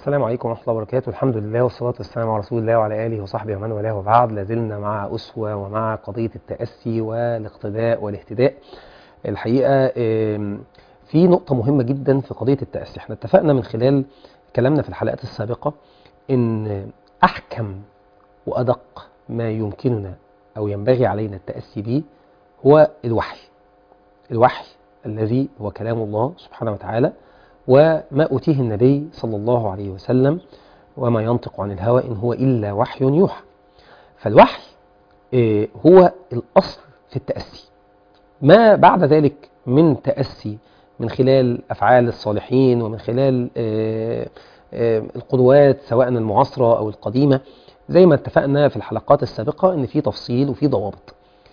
السلام عليكم ورحمة الله وبركاته الحمد لله والصلاة والسلام على رسول الله وعلى آله وصحبه ومن والاه وبعد لازلنا مع أسوة ومع قضية التأسي والاقتداء والاهتداء الحقيقة آم، في نقطة مهمة جدا في قضية التأسي احنا اتفقنا من خلال كلامنا في الحلقات السابقة ان أحكم وأدق ما يمكننا أو ينبغي علينا التأسي به هو الوحي الوحي الذي هو كلام الله سبحانه وتعالى وما أوتيه النبي صلى الله عليه وسلم وما ينطق عن الهوى إن هو إلا وحي يوحى فالوحي آه، هو الأصل في التأسي ما بعد ذلك من تأسي من خلال أفعال الصالحين ومن خلال آه، آه، القدوات سواء المعاصرة أو القديمة زي ما اتفقنا في الحلقات السابقة إن في تفصيل وفي ضوابط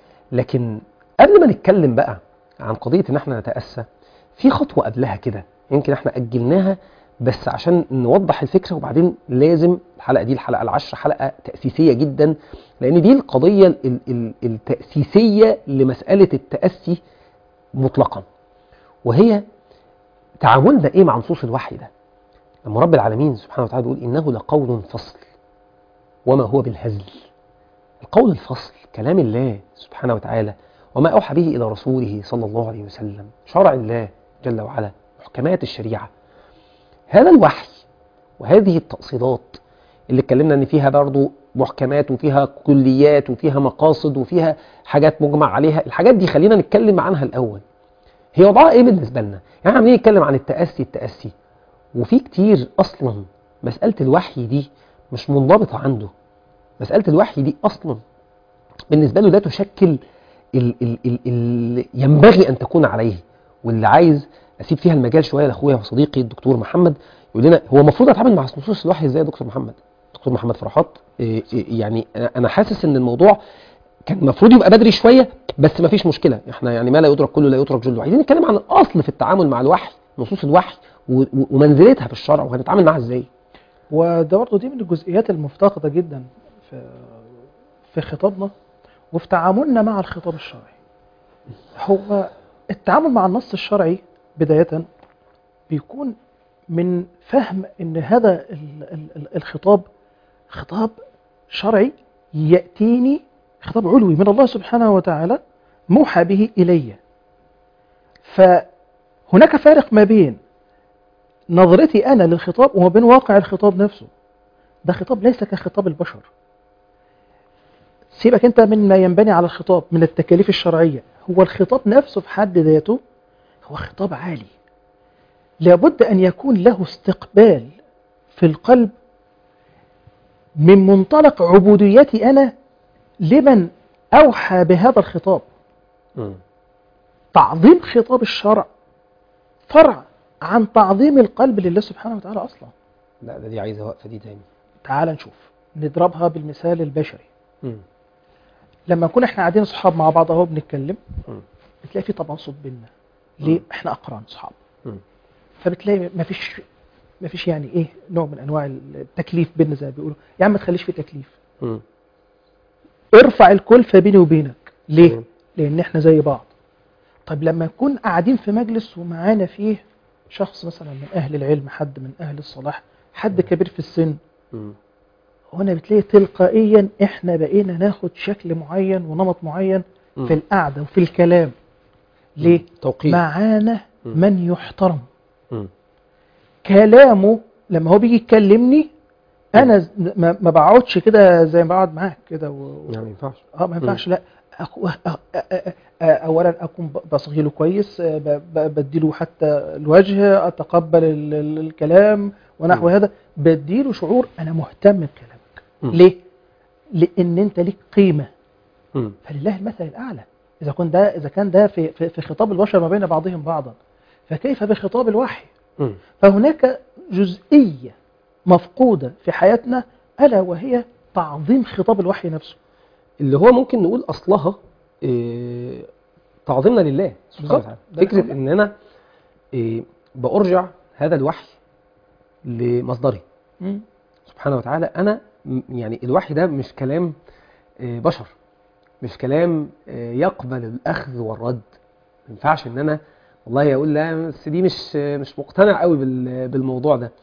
لكن قبل ما نتكلم بقى عن قضية إن احنا نتأسى في خطوة قبلها كده يمكن احنا أجلناها بس عشان نوضح الفكرة وبعدين لازم الحلقة دي الحلقة العشرة حلقة تأسيسية جدا لأن دي القضية ال- ال- التأسيسية لمسألة التأسي مطلقا وهي تعاملنا ايه مع نصوص الوحي ده لما رب العالمين سبحانه وتعالى بيقول إنه لقول فصل وما هو بالهزل القول الفصل كلام الله سبحانه وتعالى وما أوحى به إلى رسوله صلى الله عليه وسلم شرع الله جل وعلا محكمات الشريعة هذا الوحي وهذه التأصيلات اللي اتكلمنا ان فيها برضو محكمات وفيها كليات وفيها مقاصد وفيها حاجات مجمع عليها الحاجات دي خلينا نتكلم عنها الأول هي وضعها ايه بالنسبة لنا يعني عمالين نتكلم عن التأسي التأسي وفي كتير أصلا مسألة الوحي دي مش منضبطة عنده مسألة الوحي دي أصلا بالنسبة له لا تشكل ال ال ال ال ينبغي أن تكون عليه واللي عايز أسيب فيها المجال شوية لأخويا وصديقي الدكتور محمد يقول لنا هو المفروض أتعامل مع نصوص الوحي إزاي يا دكتور محمد دكتور محمد فرحات إيه إيه يعني أنا- أنا حاسس إن الموضوع كان المفروض يبقى بدري شوية بس ما فيش مشكلة احنا يعني ما لا يدرك كله لا يترك جله عايزين نتكلم عن الأصل في التعامل مع الوحي نصوص الوحي و- و- ومنزلتها في الشرع وهنتعامل معاها ازاي وده برضه دي من الجزئيات المفتقدة جدا في في خطابنا وفي تعاملنا مع الخطاب الشرعي. هو التعامل مع النص الشرعي بداية بيكون من فهم ان هذا ال- ال- ال- الخطاب خطاب شرعي يأتيني خطاب علوي من الله سبحانه وتعالى موحى به إلي فهناك فارق ما بين نظرتي أنا للخطاب وما بين واقع الخطاب نفسه ده خطاب ليس كخطاب البشر سيبك أنت من ما ينبني على الخطاب من التكاليف الشرعية هو الخطاب نفسه في حد ذاته هو خطاب عالي لابد أن يكون له استقبال في القلب من منطلق عبوديتي أنا لمن أوحى بهذا الخطاب تعظيم خطاب الشرع فرع عن تعظيم القلب لله سبحانه وتعالى أصلا لا ده دي عايزة وقفة دي تاني تعال نشوف نضربها بالمثال البشري مم. لما نكون احنا قاعدين صحاب مع بعض اهو بنتكلم مم. بتلاقي في تباسط بينا ليه مم. احنا اقران صحاب مم. فبتلاقي مفيش مفيش يعني ايه نوع من انواع التكليف بينا زي ما بيقولوا يا عم ما تخليش في تكليف مم. ارفع الكلفه بيني وبينك ليه مم. لان احنا زي بعض طيب لما نكون قاعدين في مجلس ومعانا فيه شخص مثلا من اهل العلم حد من اهل الصلاح حد كبير في السن مم. هنا بتلاقي تلقائيا احنا بقينا ناخد شكل معين ونمط معين مم. في القعده وفي الكلام ليه توقيت معانا مم. من يحترم مم. كلامه لما هو بيجي يكلمني انا ز- ما ما بقعدش كده زي ما بقعد معاك كده و... يعني ما ينفعش اه ما ينفعش لا أكو... أ... أ... أ... أ... اولا اكون ب- بصغي له كويس آه، ب... ب... بديله حتى الوجه اتقبل ال... ال- الكلام ونحو مم. هذا بديله شعور انا مهتم بكلامك مم. ليه لان انت ليك قيمه مم. فلله المثل الاعلى اذا كان ده اذا كان ده في في, في خطاب البشر ما بين بعضهم بعضا فكيف بخطاب الوحي مم. فهناك جزئيه مفقوده في حياتنا الا وهي تعظيم خطاب الوحي نفسه اللي هو ممكن نقول اصلها إيه تعظيمنا لله سبحانه بالظبط. وتعالى ده فكره الأول. ان انا إيه بارجع هذا الوحي لمصدري سبحانه وتعالى انا م- يعني الوحي ده مش كلام إيه بشر مش كلام إيه يقبل الاخذ والرد ما ينفعش ان انا والله اقول لا بس دي مش مش مقتنع قوي بال- بالموضوع ده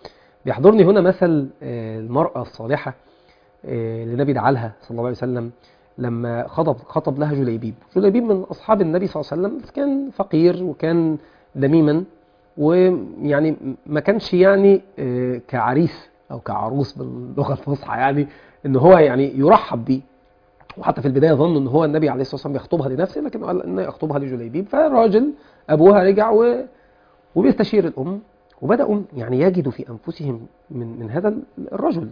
بيحضرني هنا مثل آه، المرأة الصالحة آه، اللي النبي دعا لها صلى الله عليه وسلم لما خطب خطب لها جليبيب جليبيب من أصحاب النبي صلى الله عليه وسلم بس كان فقير وكان دميما ويعني ما كانش يعني آه، كعريس أو كعروس باللغة الفصحى يعني إن هو يعني يرحب بيه وحتى في البداية ظنوا إن هو النبي عليه الصلاة والسلام بيخطبها لنفسه لكن قال إن يخطبها لجليبيب فالراجل أبوها رجع و وبيستشير الأم وبدأوا يعني يجدوا في أنفسهم من, من هذا الرجل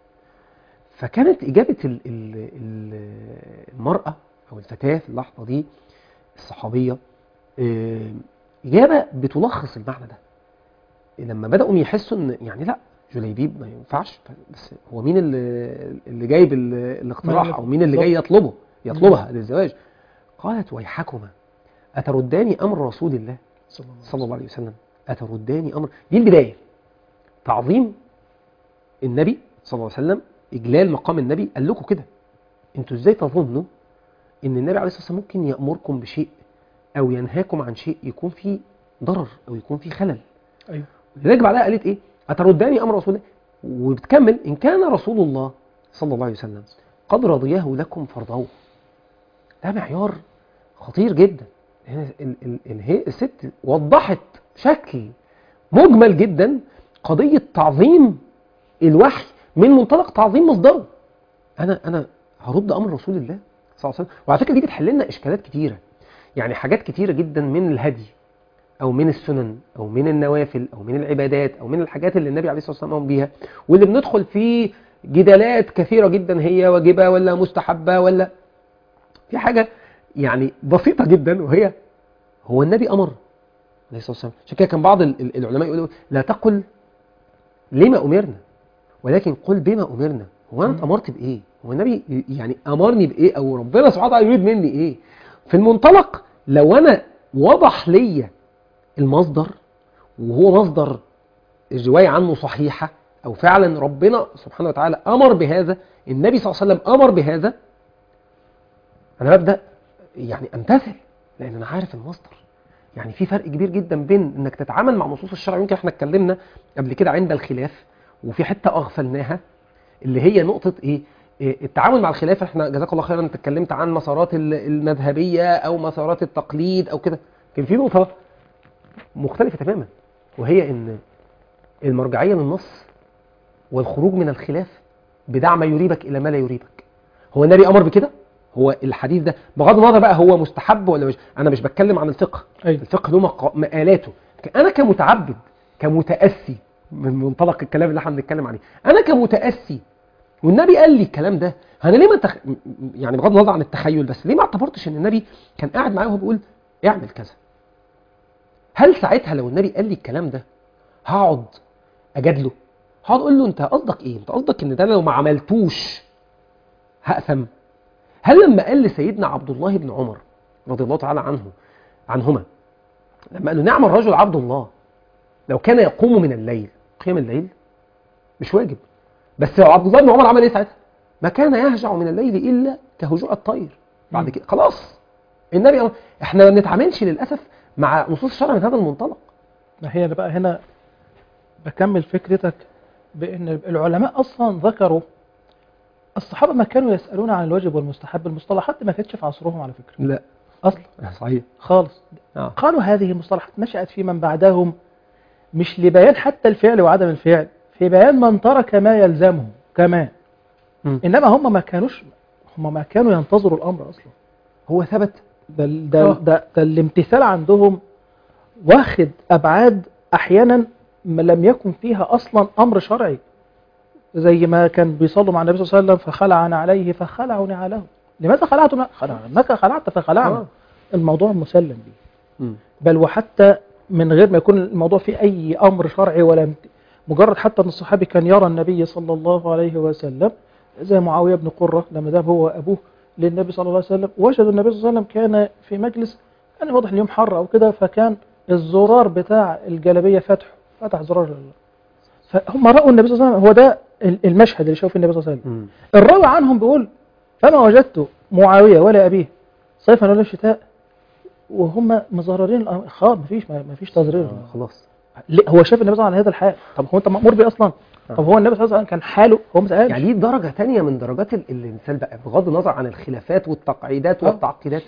فكانت إجابة ال- ال- ال- المرأة أو الفتاة في اللحظة دي الصحابية آه، إجابة بتلخص المعنى ده لما بدأوا يحسوا إن يعني لا جليبيب ما ينفعش بس هو مين اللي, اللي جايب ال- الاقتراح أو مين اللي جاي يطلبه يطلبها للزواج قالت ويحكما أترداني أمر رسول الله صلى الله عليه صلى الله عليه وسلم أترداني أمر دي البداية تعظيم النبي صلى الله عليه وسلم إجلال مقام النبي قال لكم كده أنتوا إزاي تظنوا إن النبي عليه الصلاة والسلام ممكن يأمركم بشيء أو ينهاكم عن شيء يكون فيه ضرر أو يكون فيه خلل أيوه لذلك بعدها قالت إيه أترداني أمر رسول الله وبتكمل إن كان رسول الله صلى الله عليه وسلم قد رضيه لكم فرضوه ده معيار خطير جدا هنا ال- ال- ال- هي الست وضحت شكل مجمل جدا قضية تعظيم الوحي من منطلق تعظيم مصدره انا انا هرد امر رسول الله صلى الله عليه وسلم وعلى فكره دي بتحل لنا اشكالات كتيره يعني حاجات كتيره جدا من الهدي او من السنن او من النوافل او من العبادات او من الحاجات اللي النبي عليه الصلاه والسلام امر بيها واللي بندخل في جدالات كثيره جدا هي واجبه ولا مستحبه ولا في حاجه يعني بسيطه جدا وهي هو النبي امر عليه الصلاه والسلام عشان كده كان بعض ال- ال- العلماء يقولوا لا تقل لما امرنا ولكن قل بما امرنا هو انا مم. اتامرت بايه هو النبي ي- يعني امرني بايه او ربنا سبحانه وتعالى يريد مني ايه في المنطلق لو انا وضح ليا المصدر وهو مصدر الروايه عنه صحيحه او فعلا ربنا سبحانه وتعالى امر بهذا النبي صلى الله عليه وسلم امر بهذا انا ببدا يعني امتثل لان انا عارف المصدر يعني في فرق كبير جدا بين انك تتعامل مع نصوص الشرع يمكن احنا اتكلمنا قبل كده عند الخلاف وفي حته اغفلناها اللي هي نقطه ايه إيه التعامل مع الخلاف احنا جزاك الله خيرا انت اتكلمت عن مسارات ال- المذهبيه او مسارات التقليد او كده كان في نقطه مختلفه تماما وهي ان المرجعيه للنص والخروج من الخلاف بدع ما يريبك الى ما لا يريبك هو النبي امر بكده هو الحديث ده بغض النظر بقى هو مستحب ولا مش انا مش بتكلم عن الفقه أيوه الفقه له مقا- مقالاته انا كمتعبد كمتاسي من منطلق الكلام اللي احنا بنتكلم عليه انا كمتاسي والنبي قال لي الكلام ده انا ليه ما تخ... يعني بغض النظر عن التخيل بس ليه ما اعتبرتش ان النبي كان قاعد معايا وهو بيقول اعمل كذا هل ساعتها لو النبي قال لي الكلام ده هقعد اجادله هقعد اقول له انت قصدك ايه انت قصدك ان ده لو ما عملتوش هاثم هل لما قال لسيدنا عبد الله بن عمر رضي الله تعالى عنه عنهما لما قال له نعم الرجل عبد الله لو كان يقوم من الليل قيام الليل مش واجب بس لو عبد الله بن عمر عمل ايه ساعتها؟ ما كان يهجع من الليل الا كهجوع الطير بعد مم. كده خلاص النبي أمر. احنا ما بنتعاملش للاسف مع نصوص الشرع من هذا المنطلق ما هي بقى هنا بكمل فكرتك بأن العلماء أصلا ذكروا الصحابة ما كانوا يسألون عن الواجب والمستحب المصطلحات دي ما كانتش في عصرهم على فكرة لا أصلا صحيح خالص اه قالوا هذه المصطلحات نشأت في من بعدهم مش لبيان حتى الفعل وعدم الفعل في بيان من ترك ما يلزمه كمان مم. إنما هم ما كانوش هم ما كانوا ينتظروا الأمر أصلا هو ثبت ده ده, آه. ده, ده الامتثال عندهم واخد أبعاد أحيانا ما لم يكن فيها أصلا أمر شرعي زي ما كان بيصلوا مع النبي صلى الله عليه وسلم فخلعنا عليه فخلعوا نعله لماذا خلعتم خلعناك خلعت فخلعنا آه. الموضوع مسلم به مم. بل وحتى من غير ما يكون الموضوع فيه أي أمر شرعي ولا امت- مجرد حتى أن الصحابي كان يرى النبي صلى الله عليه وسلم زي معاوية بن قرة لما ذهب هو وأبوه للنبي صلى الله عليه وسلم وجد النبي صلى الله عليه وسلم كان في مجلس كان واضح اليوم حر أو كده فكان الزرار بتاع الجلبية فتحه فتح زرار ال- فهم رأوا النبي صلى الله عليه وسلم هو ده ال- المشهد اللي شافه النبي صلى الله عليه وسلم مم. الراوي عنهم بيقول فما وجدت معاوية ولا أبيه صيفا ولا شتاء وهم مزررين الأمر خالص مفيش مفيش تزرير آه، خلاص ليه هو شاف النبي صلى الله عليه وسلم على هذا الحال طب هو انت مامور بيه اصلا طب هو النبي صلى الله عليه وسلم كان حاله هو ما سالش يعني دي درجة تانية من درجات ال- الإنسان بقى بغض النظر عن الخلافات والتقعيدات آه. والتعقيدات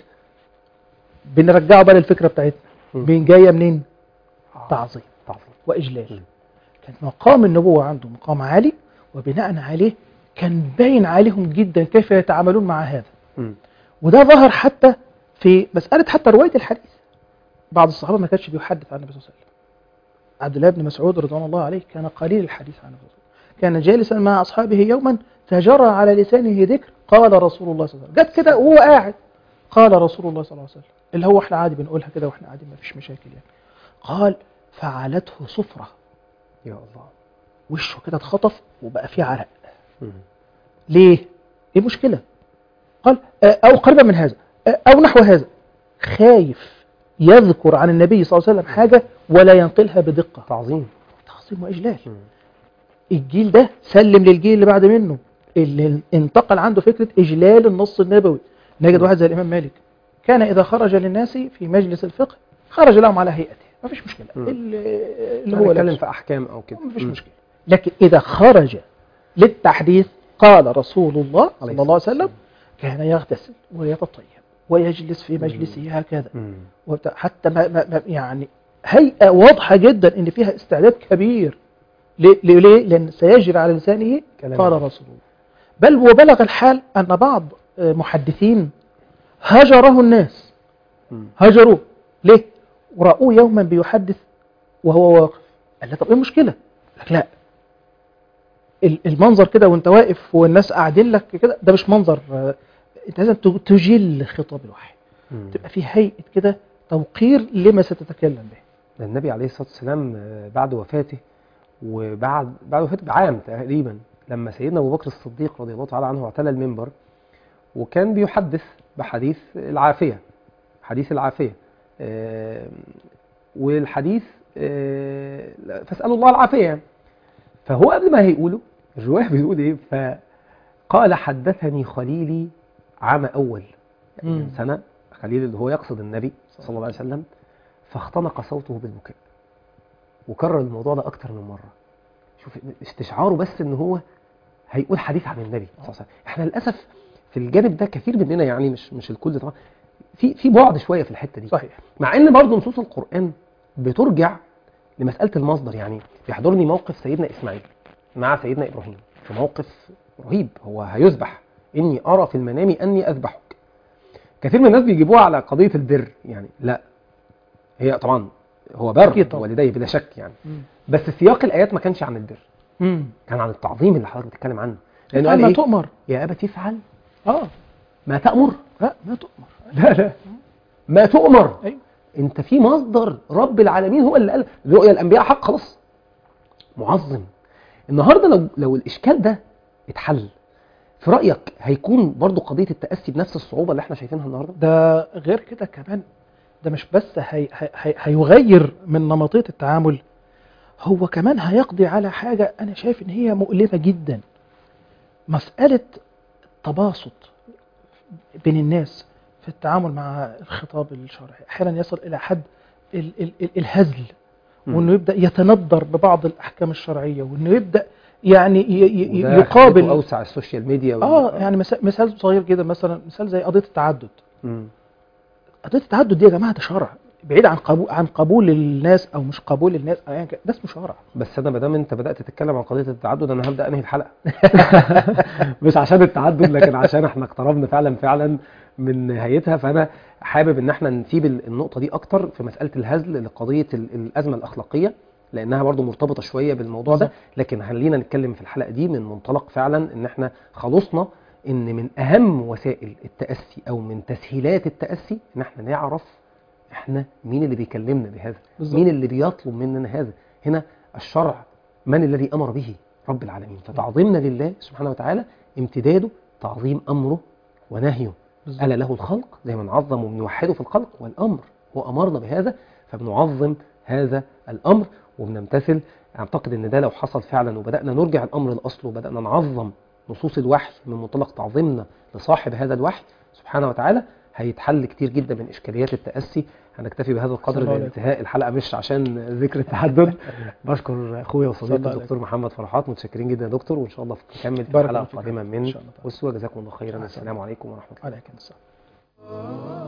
بنرجعه بقى للفكره بتاعتنا مم. بين جايه منين تعظيم تعظيم واجلال مم. كان مقام النبوه عنده مقام عالي وبناء عليه كان باين عليهم جدا كيف يتعاملون مع هذا مم. وده ظهر حتى في مساله حتى روايه الحديث بعض الصحابه ما كانش بيحدث عن النبي صلى الله عليه وسلم عبد الله بن مسعود رضوان الله عليه كان قليل الحديث عن النبي صلى الله عليه وسلم كان جالسا مع اصحابه يوما تجرى على لسانه ذكر قال رسول الله صلى الله عليه وسلم جت كده وهو قاعد قال رسول الله صلى الله عليه وسلم اللي هو احنا عادي بنقولها كده واحنا قاعدين ما فيش مشاكل يعني قال فعلته صفرة يا الله وشه كده اتخطف وبقى فيه عرق مم. ليه؟ ايه المشكلة؟ قال آه، او قريبا من هذا آه، او نحو هذا خايف يذكر عن النبي صلى الله عليه وسلم حاجة ولا ينقلها بدقة تعظيم تعظيم واجلال مم. الجيل ده سلم للجيل اللي بعد منه اللي انتقل عنده فكرة إجلال النص النبوي نجد واحد زي الإمام مالك كان إذا خرج للناس في مجلس الفقه خرج لهم على هيئته ما فيش مشكلة مم. اللي اللي هو هو نتكلم لابسه. في أحكام أو كده ما فيش مم. مشكلة لكن إذا خرج للتحديث قال رسول الله عليه صلى الله عليه الصلاة وسلم كان يغتسل ويتطيب ويجلس في مجلسه هكذا مم. وبتاع- حتى ما ما ما يعني هيئة واضحة جدا ان فيها استعداد كبير ليه؟ ليه؟ ليه؟ لان سيجري على لسانه كلام قال الله. رسول الله بل وبلغ الحال ان بعض آه، محدثين هجره الناس مم. هجروه ليه؟ ورأوه يوما بيحدث وهو واقف قال له طب ايه المشكلة؟ قال لك لا ال- المنظر كده وانت واقف والناس قاعدين لك كده ده مش منظر آه، انت لازم تج- تجل خطاب الوحي مم. تبقى في هيئة كده توقير لما ستتكلم به ده النبي عليه الصلاة والسلام آه، بعد وفاته وبعد بعد وفاته بعام تقريبا لما سيدنا أبو بكر الصديق رضي الله تعالى عنه اعتلى المنبر وكان بيحدث بحديث العافية حديث العافية آه، والحديث آه، لا، فاسألوا الله العافية يعني. فهو قبل ما هيقوله الرواية بيقول إيه فقال حدثني خليلي عام أول يعني من مم. سنة خليل اللي هو يقصد النبي صلى الله عليه وسلم فاختنق صوته بالبكاء وكرر الموضوع ده أكتر من مرة شوف استشعاره بس إن هو هيقول حديث عن النبي صلى الله عليه وسلم احنا للأسف في الجانب ده كثير مننا يعني مش مش الكل طبعا في في بعد شوية في الحتة دي صحيح مع ان برضه نصوص القرآن بترجع لمسألة المصدر يعني يحضرني موقف سيدنا إسماعيل مع سيدنا إبراهيم في موقف رهيب هو هيذبح إني أرى في المنام أني أذبحك كثير من الناس بيجيبوها على قضية البر يعني لا هي طبعا هو بر أكيد طبعا. والديه بلا شك يعني مم. بس سياق الآيات ما كانش عن البر مم. كان عن التعظيم اللي حضرتك بتتكلم عنه لأنه افعل قال ما إيه تؤمر يا أبت افعل اه ما تأمر لا ما تؤمر لا لا ما تؤمر ايوه انت في مصدر رب العالمين هو اللي قال رؤيا الانبياء حق خلاص معظم النهارده لو لو الاشكال ده اتحل في رايك هيكون برضو قضيه التاسي بنفس الصعوبه اللي احنا شايفينها النهارده ده غير كده كمان ده مش بس هي هي هي هيغير من نمطية التعامل هو كمان هيقضي على حاجة أنا شايف إن هي مؤلمة جدا مسألة التباسط بين الناس في التعامل مع الخطاب الشرعي أحيانا يصل إلى حد ال ال ال الهزل مم. وإنه يبدأ يتندر ببعض الأحكام الشرعية وإنه يبدأ يعني ي- ي- وده يقابل خليته اوسع السوشيال ميديا وال- اه يعني مثال مثال صغير جدا مثلا مثال زي قضيه التعدد مم. قضيه التعدد دي يا جماعه ده شرع بعيد عن قبول عن قبول الناس او مش قبول الناس أو يعني ده اسمه شرع بس انا ما دام انت بدات تتكلم عن قضيه التعدد انا هبدا انهي الحلقه مش عشان التعدد لكن عشان احنا اقتربنا فعلا فعلا من نهايتها فانا حابب ان احنا نسيب ال- النقطه دي اكتر في مساله الهزل لقضيه ال- الازمه الاخلاقيه لانها برضو مرتبطه شويه بالموضوع ده بالظبط. لكن خلينا نتكلم في الحلقه دي من منطلق فعلا ان احنا خلصنا ان من اهم وسائل التاسي او من تسهيلات التاسي ان احنا نعرف احنا مين اللي بيكلمنا بهذا بالظبط. مين اللي بيطلب مننا هذا هنا الشرع من الذي امر به رب العالمين فتعظيمنا لله سبحانه وتعالى امتداده تعظيم امره ونهيه بالظبط. الا له الخلق زي ما نعظم وبنوحده في الخلق والامر هو امرنا بهذا فبنعظم هذا الامر وبنمتثل اعتقد ان ده لو حصل فعلا وبدانا نرجع الامر لاصله وبدانا نعظم نصوص الوحي من منطلق تعظيمنا لصاحب هذا الوحي سبحانه وتعالى هيتحل كتير جدا من اشكاليات التاسي هنكتفي بهذا القدر صلى الله عليه لانتهاء الحلقه مش عشان ذكر التحدث بشكر اخويا صلى الله وصديقي عليه. الدكتور محمد فرحات متشكرين جدا يا دكتور وان شاء الله نكمل في بارك الحلقه الله فيك. القادمه إن من شاء الله تعالى. اسوه جزاكم الله خيرا أحسن. السلام عليكم ورحمه الله عليك السلام